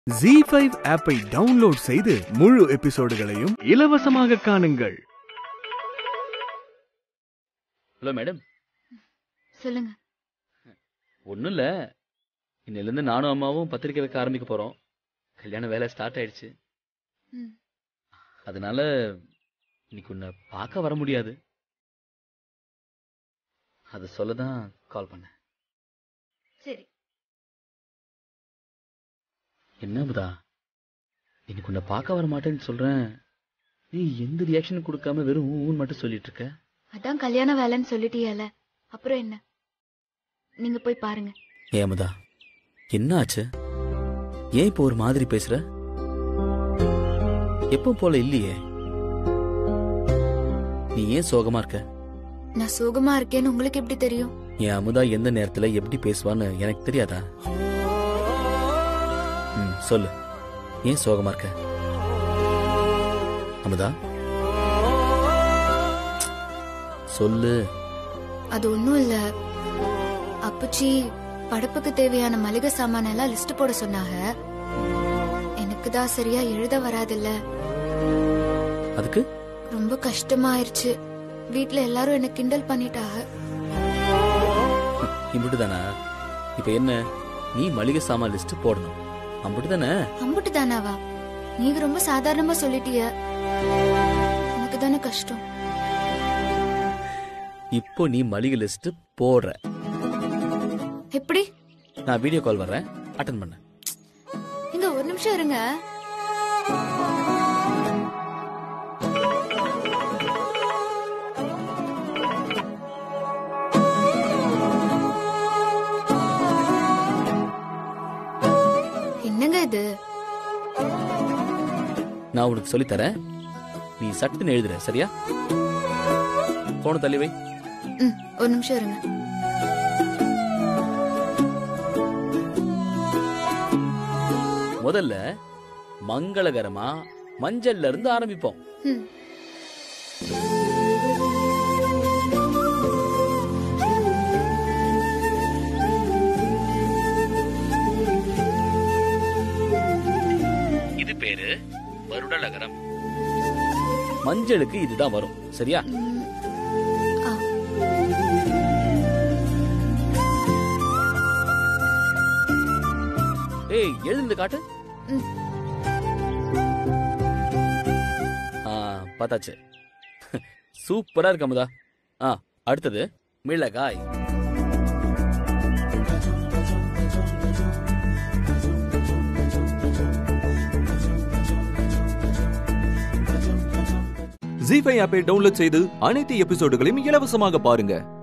G five ஆப்பை download செய்து முழு எபிசோடுகளையும் இலவசமாக காணுங்கள் ஹலோ மேடம் சொல்லுங்க ஒன்றும் இல்லை இன்னிலேருந்து நானும் அம்மாவும் பத்திரிக்கை வைக்க ஆரம்பிக்க போகிறோம் கல்யாண வேலை ஸ்டார்ட் ஆயிடுச்சு ம். அதனால இன்னைக்கு உன்னை பார்க்க வர முடியாது அதை சொல்ல தான் கால் பண்ணேன் சரி என்ன புதா இன்னைக்கு உன்னை பார்க்க வர மாட்டேன்னு சொல்கிறேன் நீ எந்த ரியாக்ஷனும் கொடுக்காம வெறும் ஊன்னு மட்டும் சொல்லிட்டு இருக்க அதான் கல்யாண வேலைன்னு சொல்லிட்டியல அப்புறம் என்ன நீங்க போய் பாருங்க ஏன் அமுதா என்ன ஆச்சு ஏன் இப்போ ஒரு மாதிரி பேசுற எப்போ போல இல்லையே நீ ஏன் சோகமா இருக்க நான் சோகமா இருக்கேன்னு உங்களுக்கு எப்படி தெரியும் என் அமுதா எந்த நேரத்துல எப்படி பேசுவான்னு எனக்கு தெரியாதா ம் சொல்லு ஏன் சோகமா இருக்க அமுதா சொல்லு அது ஒண்ணும் இல்ல அப்புச்சி படப்புக்கு தேவையான மளிகை சாமான எல்லாம் லிஸ்ட் போட சொன்னாங்க எனக்கு தான் சரியா எழுத வராதில்ல அதுக்கு ரொம்ப கஷ்டமாயிருச்சு வீட்ல எல்லாரும் என்ன கிண்டல் பண்ணிட்டாங்க இப்படி தானா இப்ப என்ன நீ மளிகை சாமான் லிஸ்ட் போடணும் அப்படி தானே அம்புட்டு தானாவா நீங்க ரொம்ப சாதாரணமா சொல்லிட்டிய எனக்கு தானே கஷ்டம் இப்போ நீ மளிகை லிஸ்ட் போடுற எப்படி நான் வீடியோ கால் வர்றேன் அட்டன் பண்ண இங்க ஒரு நிமிஷம் இருங்க என்னங்க இது நான் உனக்கு சொல்லித் தரேன் நீ சட்டுன்னு எழுதுற சரியா போன தள்ளி வை ம் ஒரு நிமிஷம் இருங்க முதல்ல மங்களகரமா மஞ்சள்ல இருந்து ஆரம்பிப்போம் ம் இது பேரு வருடலகரம் மஞ்சளுக்கு இதுதான் வரும் சரியா ம். ஆ ஏய் எழுந்து காட்டு ம். ஆ பார்த்தாச்சு சூப்பரா இருக்கு அமுதா ஆ அடுத்தது மிளகாய் ஜி ஃபைவ் ஆப்பை டவுன்லோட் செய்து அனைத்து எபிசோடுகளையும் இலவசமாக பாருங்க